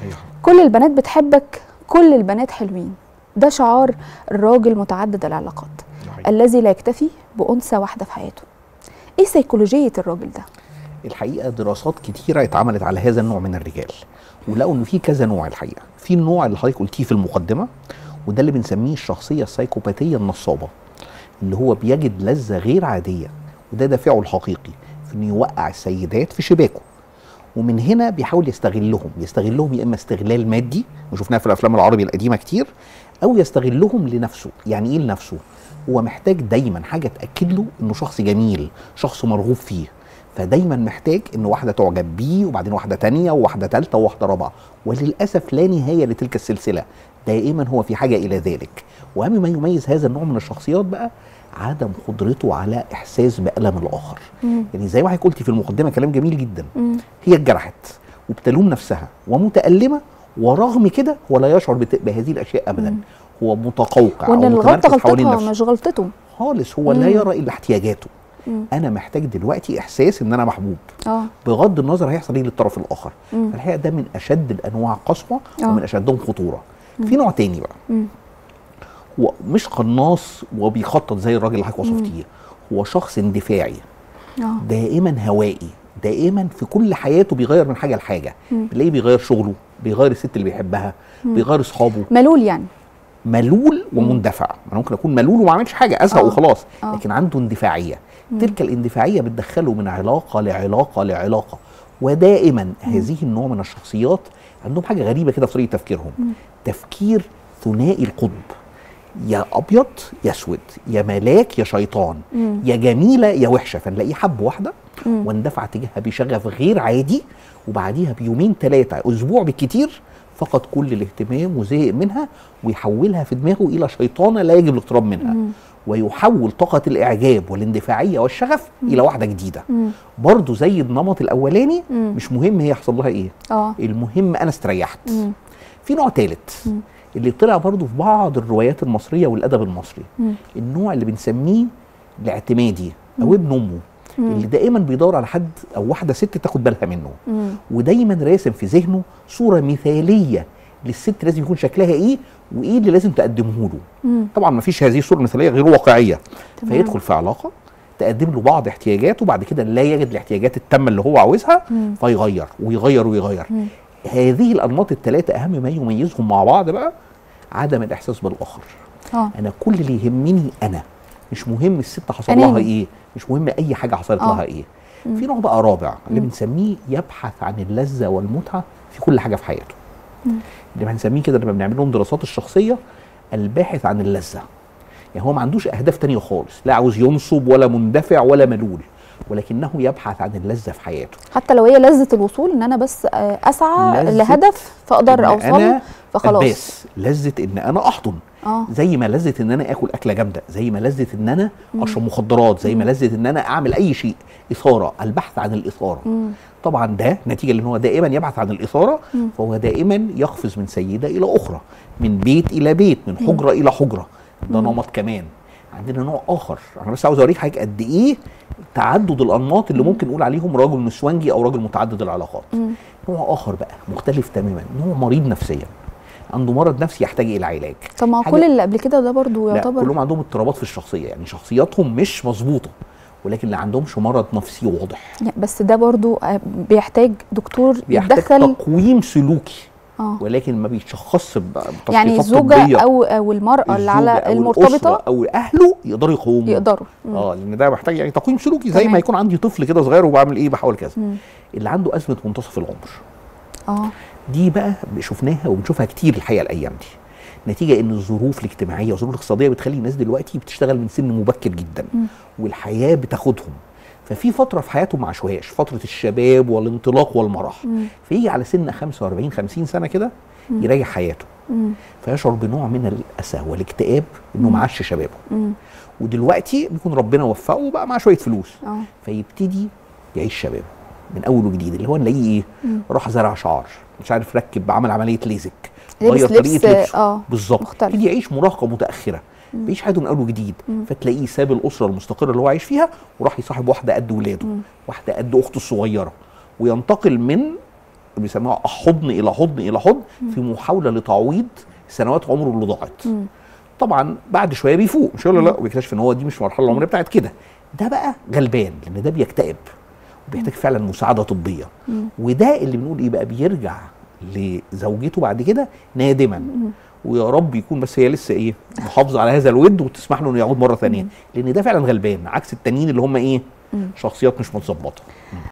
صحيح كل البنات بتحبك كل البنات حلوين ده شعار الراجل متعدد العلاقات صحيح. الذي لا يكتفي بأنثى واحدة في حياته ايه سيكولوجية الراجل ده الحقيقه دراسات كتيره اتعملت على هذا النوع من الرجال ولقوا ان في كذا نوع الحقيقه في النوع اللي حضرتك قلتيه في المقدمه وده اللي بنسميه الشخصيه السايكوباتيه النصابه اللي هو بيجد لذه غير عاديه وده دافعه الحقيقي في انه يوقع السيدات في شباكه ومن هنا بيحاول يستغلهم يستغلهم يا اما استغلال مادي وشفناها في الافلام العربي القديمه كتير او يستغلهم لنفسه يعني ايه لنفسه هو محتاج دايما حاجه تاكد له انه شخص جميل شخص مرغوب فيه فدايما محتاج ان واحده تعجب بيه وبعدين واحده تانية وواحده ثالثه وواحده رابعه وللاسف لا نهايه لتلك السلسله دائما هو في حاجه الى ذلك واهم ما يميز هذا النوع من الشخصيات بقى عدم قدرته على احساس بالم الاخر مم. يعني زي ما حضرتك قلتي في المقدمه كلام جميل جدا مم. هي اتجرحت وبتلوم نفسها ومتألمة ورغم كده هو لا يشعر بت- بهذه الأشياء أبدا مم. هو متقوقع وان أو الغلطة متمركز حوالين غلطتها نفسه مش غلطته خالص هو لا مم. يرى إلا احتياجاته مم. أنا محتاج دلوقتي إحساس إن أنا محبوب اه بغض النظر هيحصل إيه للطرف الآخر مم. فالحقيقة ده من أشد الأنواع قسوة آه. ومن أشدهم خطورة في نوع تاني بقى مم. هو مش قناص وبيخطط زي الراجل اللي حضرتك وصفتيه هو شخص اندفاعي اه دائما هوائي دائما في كل حياته بيغير من حاجه لحاجه مم. بتلاقيه بيغير شغله بيغير الست اللي بيحبها بيغير اصحابه ملول يعني ملول ومندفع انا ممكن اكون ملول وما عملش حاجه ازهق آه. وخلاص آه. لكن عنده اندفاعيه تلك الاندفاعيه بتدخله من علاقه لعلاقه لعلاقه ودائما هذه النوع من الشخصيات عندهم حاجه غريبه كده في طريقه تفكيرهم تفكير ثنائي القطب يا ابيض يا اسود يا ملاك يا شيطان مم. يا جميله يا وحشه فنلاقيه حب واحده مم. واندفع تجاهها بشغف غير عادي وبعديها بيومين ثلاثه اسبوع بالكتير فقد كل الاهتمام وزهق منها ويحولها في دماغه الى شيطانه لا يجب الاقتراب منها مم. ويحول طاقه الاعجاب والاندفاعيه والشغف الى واحده جديده مم. برضه زي النمط الاولاني مم. مش مهم هي يحصل لها ايه اه المهم انا استريحت مم. في نوع ثالث مم. اللي طلع برضه في بعض الروايات المصريه والادب المصري مم. النوع اللي بنسميه الاعتمادي او ابن امه اللي دائما بيدور على حد او واحده ست تاخد بالها منه مم. ودايما راسم في ذهنه صوره مثاليه للست لازم يكون شكلها ايه وايه اللي لازم تقدمه له مم. طبعا ما فيش هذه الصوره المثاليه غير واقعيه تمام. فيدخل في علاقه تقدم له بعض احتياجاته وبعد كده لا يجد الاحتياجات التامه اللي هو عاوزها مم. فيغير ويغير ويغير مم. هذه الانماط الثلاثه اهم ما يميزهم مع بعض بقى عدم الاحساس بالاخر اه انا كل اللي يهمني انا مش مهم الست حصل أناني. لها ايه مش مهم اي حاجه حصلت آه. لها ايه في نوع بقى رابع اللي بنسميه يبحث عن اللذه والمتعه في كل حاجه في حياته اللي بنسميه كده لما بنعمل لهم دراسات الشخصيه الباحث عن اللذه يعني هو ما عندوش اهداف تانية خالص لا عاوز ينصب ولا مندفع ولا ملول ولكنه يبحث عن اللذه في حياته حتى لو هي لذة الوصول ان انا بس آه، اسعى لذة لهدف فاقدر إن اوصل أنا فخلاص الباس لذه ان انا احضن اه زي ما لذة ان انا اكل اكله جامده زي ما لذة ان انا اشرب مخدرات زي ما لذة ان انا اعمل اي شيء اثاره البحث عن الاثاره مم. طبعا ده نتيجه لان هو دائما يبحث عن الاثاره فهو دائما يقفز من سيده الى اخرى من بيت الى بيت من حجره الى حجره ده نمط كمان عندنا نوع اخر انا بس عاوز اوريك حضرتك قد ايه تعدد الانماط اللي ممكن نقول عليهم راجل نسوانجي او راجل متعدد العلاقات نوع اخر بقى مختلف تماما نوع مريض نفسيا عنده مرض نفسي يحتاج الى علاج طب ما حاجة- كل اللي قبل كده ده برضو لا يعتبر كلهم عندهم اضطرابات في الشخصيه يعني شخصياتهم مش مظبوطه ولكن اللي عندهمش مرض نفسي واضح يعني بس ده برضو آه، بيحتاج دكتور بيحتاج يتدخل تقويم سلوكي اه ولكن ما بيتشخصش ب- بتصنيفات يعني الزوجة طبية. او او المرأة اللي على الزوجة أو المرتبطة الأسرة او اهله يقدروا يقوموا يقدروا مم. اه لان ده محتاج يعني تقويم سلوكي زي تمام. ما يكون عندي طفل كده صغير وبعمل ايه بحاول كذا مم. اللي عنده ازمه منتصف العمر اه دي بقى شفناها وبنشوفها كتير الحقيقه الايام دي نتيجه ان الظروف الاجتماعيه والظروف الاقتصاديه بتخلي الناس دلوقتي بتشتغل من سن مبكر جدا والحياه بتاخدهم ففي فتره في حياتهم ما عاشوهاش فتره الشباب والانطلاق والمرح مم. فيجي على سن 45 50 سنه كده يراجع حياته مم. فيشعر بنوع من الاسى والاكتئاب انه ما عاش شبابه مم. ودلوقتي بيكون ربنا وفقه وبقى معاه شويه فلوس اه فيبتدي يعيش شبابه من اول وجديد اللي هو نلاقيه ايه راح زرع شعر مش عارف ركب عمل عمليه ليزك لبس غير لبس طريقه لبسه اه بالظبط مختلف. يبتدي يعيش مراهقه متاخره بيعيش حياته من اول وجديد فتلاقيه ساب الاسره المستقره اللي هو عايش فيها وراح يصاحب واحده قد ولاده واحده قد اخته الصغيره وينتقل من بيسموها حضن الى حضن الى حضن في محاوله لتعويض سنوات عمره اللي ضاعت مم. طبعا بعد شويه بيفوق مش هيقول له لا وبيكتشف ان هو دي مش المرحله العمريه بتاعت كده ده بقى غلبان لان ده بيكتئب وبيحتاج فعلا مساعده طبيه مم. وده اللي بنقول ايه بقى بيرجع لزوجته بعد كده نادما ويا رب يكون بس هي لسه ايه محافظه على هذا الود وتسمح له انه يعود مره ثانيه لان ده فعلا غلبان عكس التانيين اللي هم ايه مم. شخصيات مش متظبطه